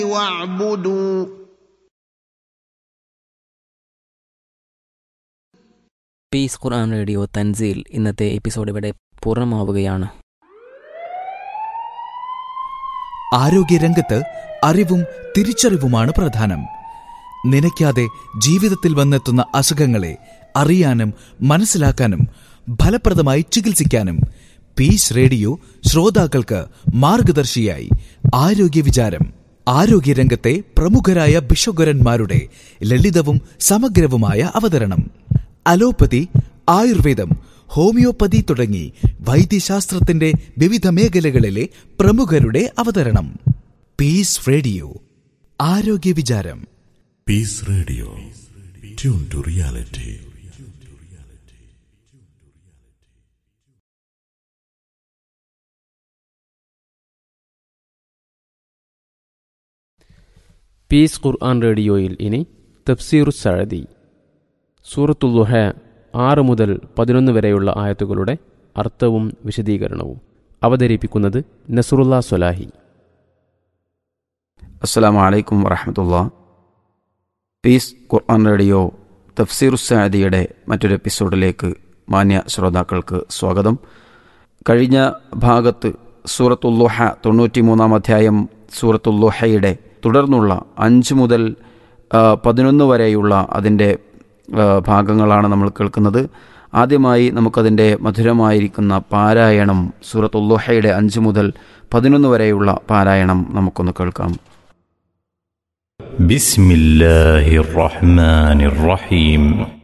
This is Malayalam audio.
واعبدوا പീസ് ഖുർആൻ റേഡിയോ തൻസീൽ ഇന്നത്തെ എപ്പിസോഡ് ഇവിടെ പൂർണ്ണമാവുകയാണ് ആരോഗ്യരംഗത്ത് അറിവും തിരിച്ചറിവുമാണ് പ്രധാനം നനയ്ക്കാതെ ജീവിതത്തിൽ വന്നെത്തുന്ന അസുഖങ്ങളെ അറിയാനും മനസ്സിലാക്കാനും ഫലപ്രദമായി ചികിത്സിക്കാനും പീസ് റേഡിയോ ശ്രോതാക്കൾക്ക് മാർഗദർശിയായി ആരോഗ്യ വിചാരം ആരോഗ്യരംഗത്തെ പ്രമുഖരായ ബിഷോഗരന്മാരുടെ ലളിതവും സമഗ്രവുമായ അവതരണം അലോപ്പതി ആയുർവേദം ഹോമിയോപ്പതി തുടങ്ങി വൈദ്യശാസ്ത്രത്തിന്റെ വിവിധ മേഖലകളിലെ പ്രമുഖരുടെ അവതരണം പീസ് റേഡിയോ ആരോഗ്യ വിചാരം Peace Radio. Tune to reality. Peace Quran റേഡിയോയിൽ ഇനി തഫ്സീർ സഴദി സൂറത്തുല്ലുഹ ആറ് മുതൽ പതിനൊന്ന് വരെയുള്ള ആയത്തുകളുടെ അർത്ഥവും വിശദീകരണവും അവതരിപ്പിക്കുന്നത് നസറുല്ല സ്വലാഹി അസ്സാം വലൈക്കും വറഹമത്തുള്ള പീസ് ഖുർആൻ റേഡിയോ തഫ്സീർ സാദിയുടെ മറ്റൊരു എപ്പിസോഡിലേക്ക് മാന്യ ശ്രോതാക്കൾക്ക് സ്വാഗതം കഴിഞ്ഞ ഭാഗത്ത് സൂറത്തുല്ലുഹ തൊണ്ണൂറ്റിമൂന്നാം അധ്യായം സൂറത്തുല്ലുഹയുടെ തുടർന്നുള്ള അഞ്ച് മുതൽ ആ, പതിനൊന്ന് വരെയുള്ള അതിൻ്റെ ആ, ഭാഗങ്ങളാണ് നമ്മൾ കേൾക്കുന്നത് ആദ്യമായി നമുക്കതിൻ്റെ മധുരമായിരിക്കുന്ന പാരായണം സൂറത്തുല്ലുഹയുടെ അഞ്ച് മുതൽ പതിനൊന്ന് വരെയുള്ള പാരായണം നമുക്കൊന്ന് കേൾക്കാം بسم الله الرحمن الرحيم